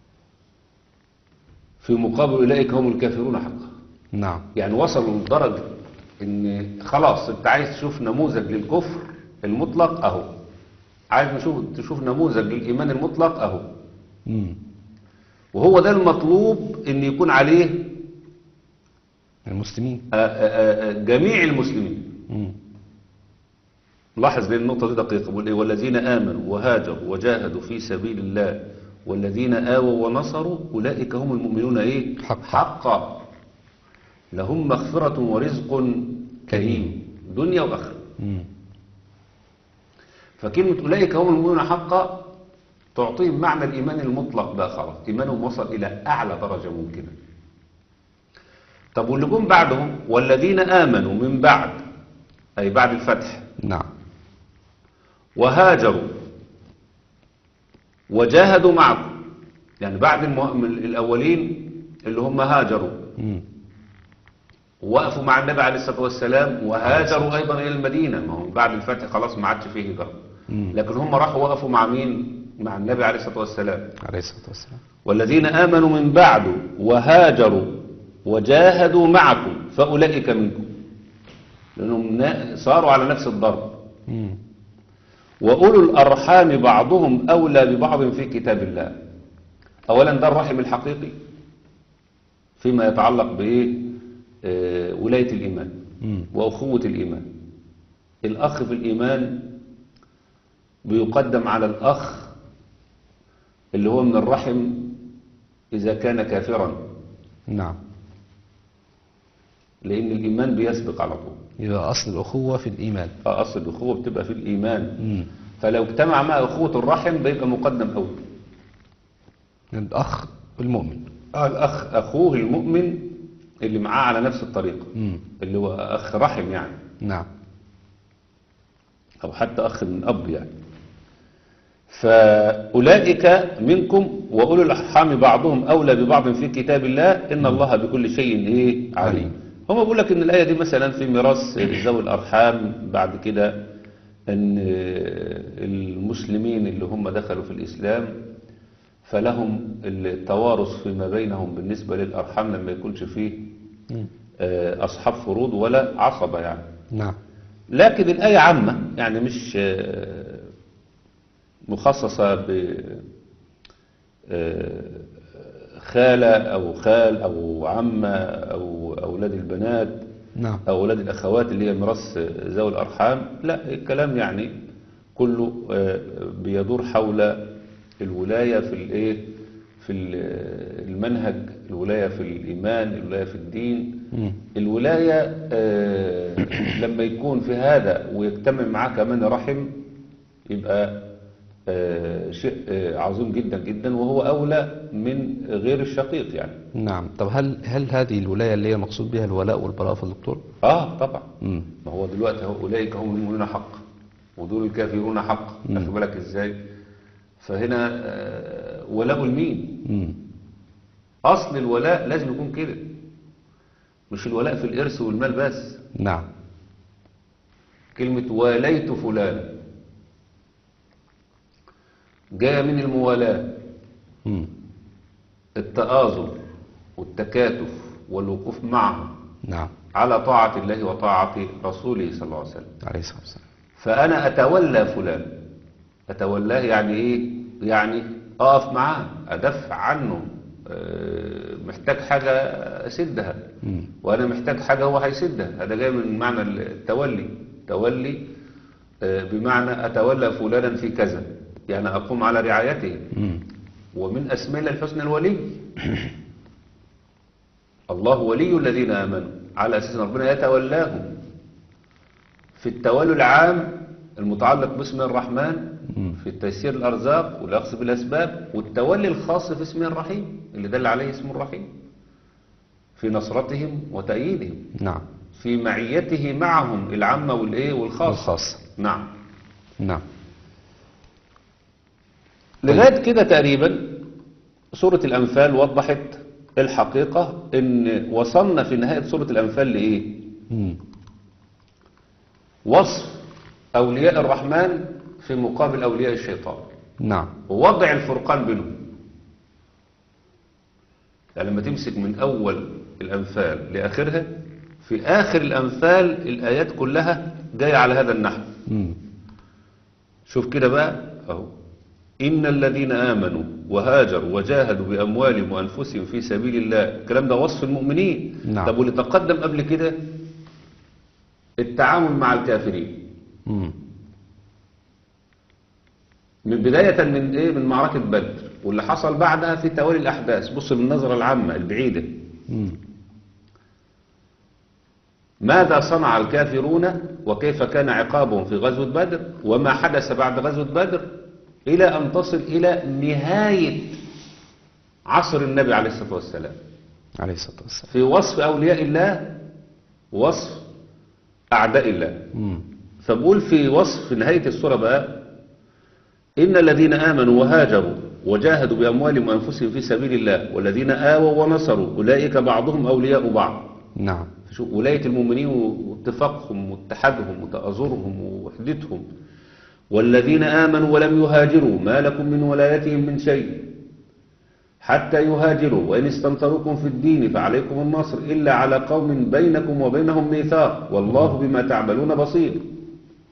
في مقابل أولئك هم الكافرون حقا نعم يعني وصلوا لدرجة ان خلاص انت عايز تشوف نموذج للكفر المطلق اهو عايز نشوف تشوف نموذج للإيمان المطلق اهو مم. وهو ده المطلوب ان يكون عليه المسلمين آه، آه، آه، جميع المسلمين مم. لاحظ لان النقطة دي دقيقة بيقول ايه والذين آمنوا وهاجروا وجاهدوا في سبيل الله والذين آووا ونصروا أولئك هم المؤمنون ايه حقا. حقا لهم مغفرة ورزق كريم دنيا وآخرة مم. فكلمة أولئك هم المؤمنون حقا تعطيهم معنى الإيمان المطلق بقى خلاص إيمانهم وصل إلى أعلى درجة ممكنة طب واللي جم بعدهم والذين آمنوا من بعد أي بعد الفتح نعم وهاجروا وجاهدوا معكم يعني بعد المؤمن الأولين اللي هم هاجروا مم. ووقفوا مع النبي عليه الصلاة والسلام وهاجروا أيضا إلى المدينة ما هو بعد الفتح خلاص ما عادش فيه هجرة مم. لكن هم راحوا وقفوا مع مين مع النبي عليه الصلاة والسلام عليه الصلاة والسلام والذين آمنوا من بعد وهاجروا وجاهدوا معكم فأولئك منكم لأنهم نا- صاروا على نفس الضرب مم. وأولو الأرحام بعضهم أولى ببعض في كتاب الله أولا ده الرحم الحقيقي فيما يتعلق بإيه آه، ولاية الإيمان مم. وأخوة الإيمان الأخ في الإيمان بيقدم على الأخ اللي هو من الرحم إذا كان كافرا نعم لأن الإيمان بيسبق على طول يبقى أصل الأخوة في الإيمان أصل الأخوة بتبقى في الإيمان مم. فلو اجتمع مع أخوة الرحم بيبقى مقدم أول الأخ المؤمن آه الأخ أخوه المؤمن اللي معاه على نفس الطريقة مم. اللي هو أخ رحم يعني نعم أو حتى أخ من أب يعني فأولئك منكم وأولو الأرحام بعضهم أولى ببعض في كتاب الله إن الله بكل شيء إيه عليم هم بيقول لك إن الآية دي مثلا في ميراث ذوي الأرحام بعد كده أن المسلمين اللي هم دخلوا في الإسلام فلهم التوارث فيما بينهم بالنسبة للأرحام لما يكونش فيه مم. آه، أصحاب فروض ولا عصبة يعني نعم لكن الآية عامة يعني مش آه، مخصصة ب آه، خالة أو خال أو عمة أو أولاد البنات نعم أو أولاد الأخوات اللي هي ميراث ذوي الأرحام لا الكلام يعني كله آه، بيدور حول الولاية في الإيه في ال- المنهج الولاية في الإيمان الولاية في الدين مم. الولاية آه، لما يكون في هذا ويجتمع معاه كمان رحم يبقى آه، شيء آه، عظيم جدا جدا وهو أولى من غير الشقيق يعني نعم طب هل هل هذه الولاية اللي هي مقصود بها الولاء والبراء في الدكتور؟ آه طبعا مم. ما هو دلوقتي هو أولئك هم المؤمنون حق ودول الكافرون حق أخد بالك إزاي فهنا آه، ولاء المين مم. أصل الولاء لازم يكون كده مش الولاء في الإرث والمال بس نعم كلمة واليت فلانا جاية من الموالاة مم. التآزر والتكاتف والوقوف معه نعم على طاعة الله وطاعة رسوله صلى الله عليه وسلم عليه الصلاة والسلام فأنا أتولى فلان أتولاه يعني إيه؟ يعني أقف معاه أدافع عنه آه، محتاج حاجة أسدها مم. وأنا محتاج حاجة هو هيسدها هذا جاي من معنى التولي تولي آه، بمعنى أتولى فلانا في كذا يعني أقوم على رعايته مم. ومن أسماء الله الحسنى الولي الله ولي الذين آمنوا على أساس أن ربنا يتولاهم في التولي العام المتعلق باسم الرحمن مم. في تيسير الأرزاق والأخذ بالأسباب والتولي الخاص في اسم الرحيم اللي دل عليه اسم الرحيم في نصرتهم وتأييدهم نعم في معيته معهم العامة والإيه والخاصة الخاصة نعم نعم لغاية كده تقريبا سورة الأنفال وضحت الحقيقة ان وصلنا في نهاية سورة الأنفال لإيه مم. وصف أولياء الرحمن في مقابل أولياء الشيطان نعم ووضع الفرقان بينهم يعني لما تمسك من أول الأنفال لآخرها في آخر الأنفال الآيات كلها جاية على هذا النحو مم. شوف كده بقى اهو إن الذين آمنوا وهاجروا وجاهدوا بأموالهم وأنفسهم في سبيل الله الكلام ده وصف المؤمنين نعم. طب واللي تقدم قبل كده التعامل مع الكافرين مم. من بداية من إيه من معركة بدر واللي حصل بعدها في توالي الأحداث بص بالنظرة العامة البعيدة مم. ماذا صنع الكافرون وكيف كان عقابهم في غزوة بدر وما حدث بعد غزوة بدر إلى أن تصل إلى نهاية عصر النبي عليه الصلاة والسلام عليه الصلاة والسلام في وصف أولياء الله وصف أعداء الله مم. فبقول في وصف نهاية السورة بقى إن الذين آمنوا وهاجروا وجاهدوا بأموالهم وأنفسهم في سبيل الله والذين آووا ونصروا أولئك بعضهم أولياء بعض نعم شوف ولاية المؤمنين واتفاقهم واتحادهم وتآزرهم ووحدتهم والذين آمنوا ولم يهاجروا ما لكم من ولايتهم من شيء حتى يهاجروا وإن استنصروكم في الدين فعليكم النصر إلا على قوم بينكم وبينهم ميثاق والله بما تعملون بصير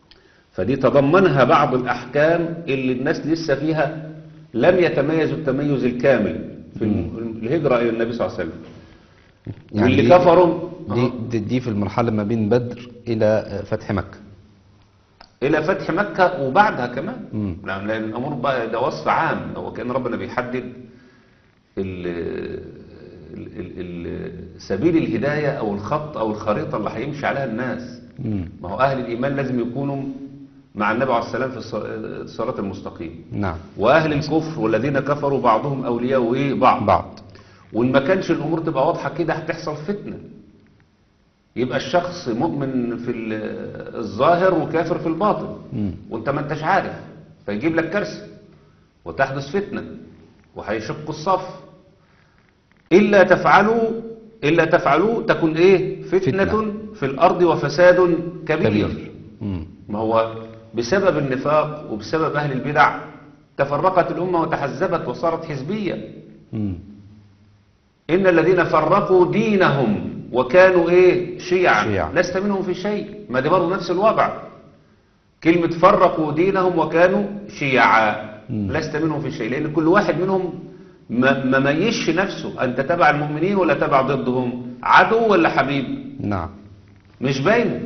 فدي تضمنها بعض الأحكام اللي الناس لسه فيها لم يتميزوا التميز الكامل في الهجرة إلى النبي صلى الله عليه وسلم واللي دي- كفروا دي, دي, دي في المرحلة ما بين بدر إلى فتح مكة إلى فتح مكة وبعدها كمان مم. لأن لأن الأمور بقى ده وصف عام هو كأن ربنا بيحدد ال ال ال ال سبيل الهداية أو الخط أو الخريطة اللي هيمشي عليها الناس مم. ما هو أهل الإيمان لازم يكونوا مع النبي عليه السلام في الص- الصراط المستقيم نعم وأهل الكفر والذين كفروا بعضهم أولياء إيه بعض بعض وإن ما كانش الأمور تبقى واضحة كده هتحصل فتنة يبقى الشخص مؤمن في ال- الظاهر وكافر في الباطن مم. وانت ما انتش عارف فيجيب لك كارثة وتحدث فتنة وهيشق الصف إلا تفعلوا إلا تفعلوا تكون إيه فتنة, فتنة. في الأرض وفساد كبير, كبير. كبير مم. ما هو بسبب النفاق وبسبب أهل البدع تفرقت الأمة وتحزبت وصارت حزبية مم. إن الذين فرقوا دينهم وكانوا إيه شيعا شيعا. لست منهم في شيء ما دي برضه نفس الوضع كلمة فرقوا دينهم وكانوا شيعا مم. لست منهم في شيء لأن كل واحد منهم ما ما ميزش نفسه أنت تبع المؤمنين ولا تبع ضدهم عدو ولا حبيب نعم مش باينه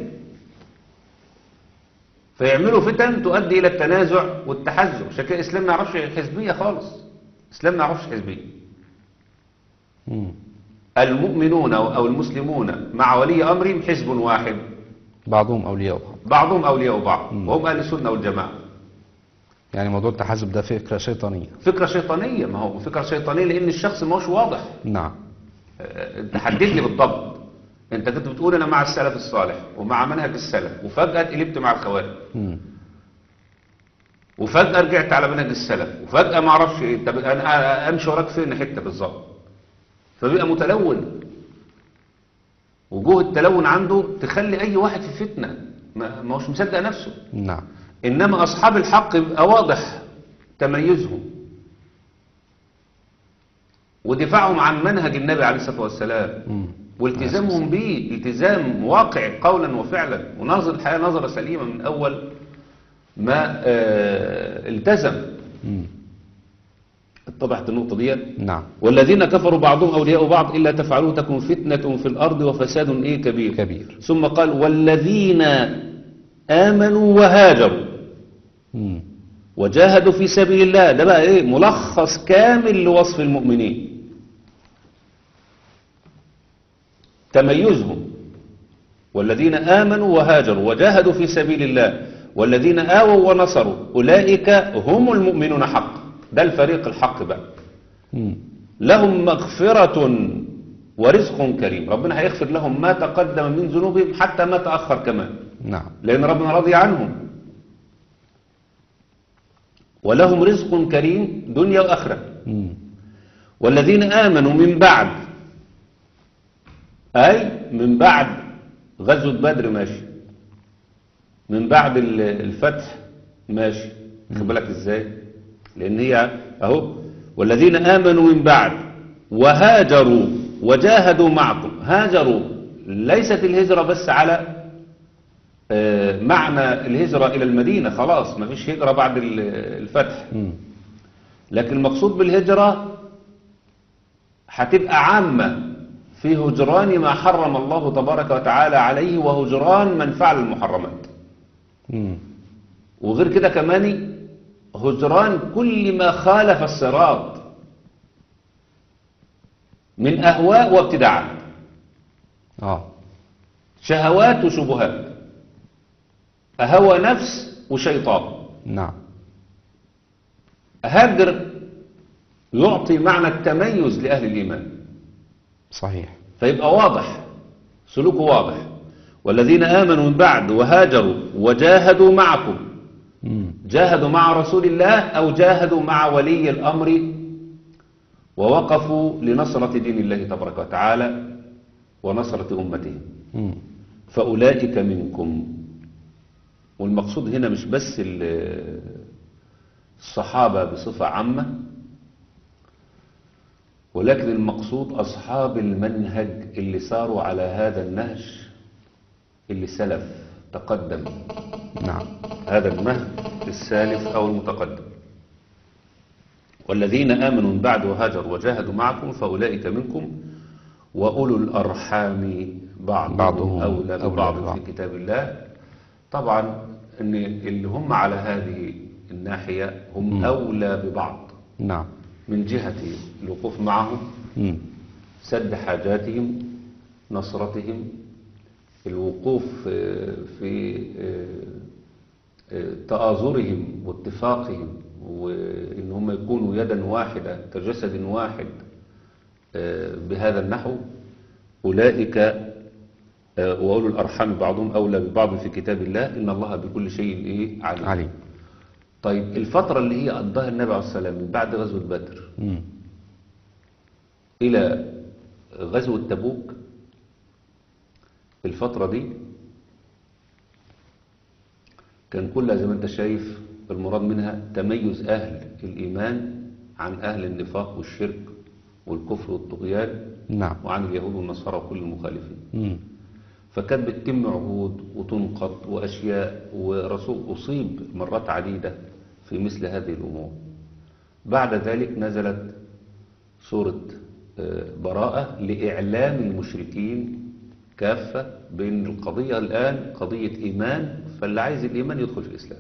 فيعملوا فتن تؤدي إلى التنازع والتحزب عشان كده الإسلام ما يعرفش حزبية خالص الإسلام ما يعرفش حزبية مم. المؤمنون أو المسلمون مع ولي أمرهم حزب واحد بعضهم أولياء بعض بعضهم أولياء بعض مم. وهم أهل السنة والجماعة يعني موضوع التحزب ده فكرة شيطانية فكرة شيطانية ما هو فكرة شيطانية لأن الشخص ما هوش واضح نعم آه، انت حدد لي بالضبط انت كنت بتقول انا مع السلف الصالح ومع منهج السلف وفجأة قلبت مع الخوارج مم. وفجأة رجعت على منهج السلف وفجأة ما اعرفش ايه طب انا امشي وراك فين حتة بالظبط فبيبقى متلون وجوه التلون عنده تخلي اي واحد في فتنة ما ما هوش مصدق نفسه نعم انما اصحاب الحق يبقى واضح تميزهم ودفاعهم عن منهج النبي عليه الصلاة والسلام مم. والتزامهم به التزام واقعي قولا وفعلا ونظر الحياة نظرة سليمة من أول ما آه، التزم مم. اتضحت النقطة دي نعم والذين كفروا بعضهم أولياء بعض إلا تفعلوه تكون فتنة في الأرض وفساد إيه كبير كبير ثم قال والذين آمنوا وهاجروا مم. وجاهدوا في سبيل الله ده بقى ايه ملخص كامل لوصف المؤمنين تميزهم والذين آمنوا وهاجروا وجاهدوا في سبيل الله والذين آووا ونصروا أولئك هم المؤمنون حقا ده الفريق الحق بقى مم. لهم مغفرة ورزق كريم ربنا هيغفر لهم ما تقدم من ذنوبهم حتى ما تأخر كمان نعم لأن ربنا راضي عنهم ولهم رزق كريم دنيا وآخرة مم. والذين آمنوا من بعد أي من بعد غزوة بدر ماشي من بعد ال- الفتح ماشي خد بالك ازاي لأن هي أهو والذين آمنوا من بعد وهاجروا وجاهدوا معكم هاجروا ليست الهجرة بس على آه، معنى الهجرة إلى المدينة خلاص ما فيش هجرة بعد ال- الفتح مم. لكن المقصود بالهجرة هتبقى عامة في هجران ما حرم الله تبارك وتعالى عليه وهجران من فعل المحرمات مم. وغير كده كمان هجران كل ما خالف الصراط من أهواء وابتداعات اه شهوات وشبهات هوى نفس وشيطان نعم هجر يعطي معنى التميز لأهل الإيمان صحيح فيبقى واضح سلوكه واضح والذين آمنوا من بعد وهاجروا وجاهدوا معكم مم. جاهدوا مع رسول الله أو جاهدوا مع ولي الأمر ووقفوا لنصرة دين الله تبارك وتعالى ونصرة أمته مم. فأولئك منكم والمقصود هنا مش بس ال- الصحابة بصفة عامة ولكن المقصود أصحاب المنهج اللي ساروا على هذا النهج اللي سلف تقدم نعم هذا المهد السالف أو المتقدم والذين آمنوا من بعد وهاجروا وجاهدوا معكم فأولئك منكم وأولو الأرحام بعضهم, بعضهم أولى أولى ببعض ببعض. في كتاب الله طبعا أن اللي هم على هذه الناحية هم أولى ببعض نعم من جهة الوقوف معهم مم. سد حاجاتهم نصرتهم الوقوف آه، في آه، آه، تآزرهم واتفاقهم وإن هم يكونوا يدا واحدة كجسد واحد آه، بهذا النحو أولئك آه، وأولو الأرحام بعضهم أولى ببعض في كتاب الله إن الله بكل شيء إيه عليم عليم طيب الفترة اللي هي قضاها النبي عليه الصلاة والسلام من بعد غزوة بدر مم. إلى غزوة تبوك الفترة دي كان كلها زي ما انت شايف المراد منها تميز أهل الإيمان عن أهل النفاق والشرك والكفر والطغيان نعم وعن اليهود والنصارى وكل المخالفين مم. فكانت بتتم عهود وتنقض وأشياء ورسول أصيب مرات عديدة في مثل هذه الأمور بعد ذلك نزلت سورة آه، براءة لإعلام المشركين كافة بأن القضية الآن قضية إيمان فاللي عايز الإيمان يدخل في الإسلام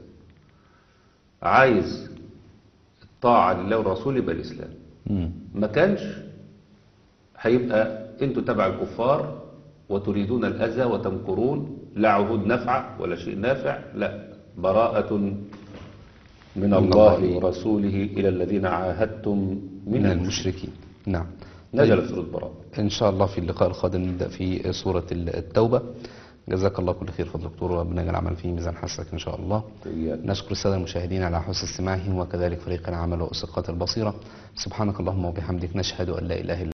عايز الطاعة لله والرسول يبقى الإسلام مم. ما كانش هيبقى انتوا تبع الكفار وتريدون الأذى وتمكرون لا عهود نفع ولا شيء نافع لا براءة من الله الله. ورسوله إلى الذين عاهدتم من من المشركين المشركين نعم نزلت سورة براءة إن شاء الله في اللقاء القادم نبدأ في سورة التوبة جزاك الله كل خير فضل دكتور وربنا يجعل العمل فيه ميزان حسنك إن شاء الله إياك. نشكر السادة المشاهدين على حسن استماعهم وكذلك فريق العمل وأسقاط البصيرة سبحانك اللهم وبحمدك نشهد أن لا إله إلا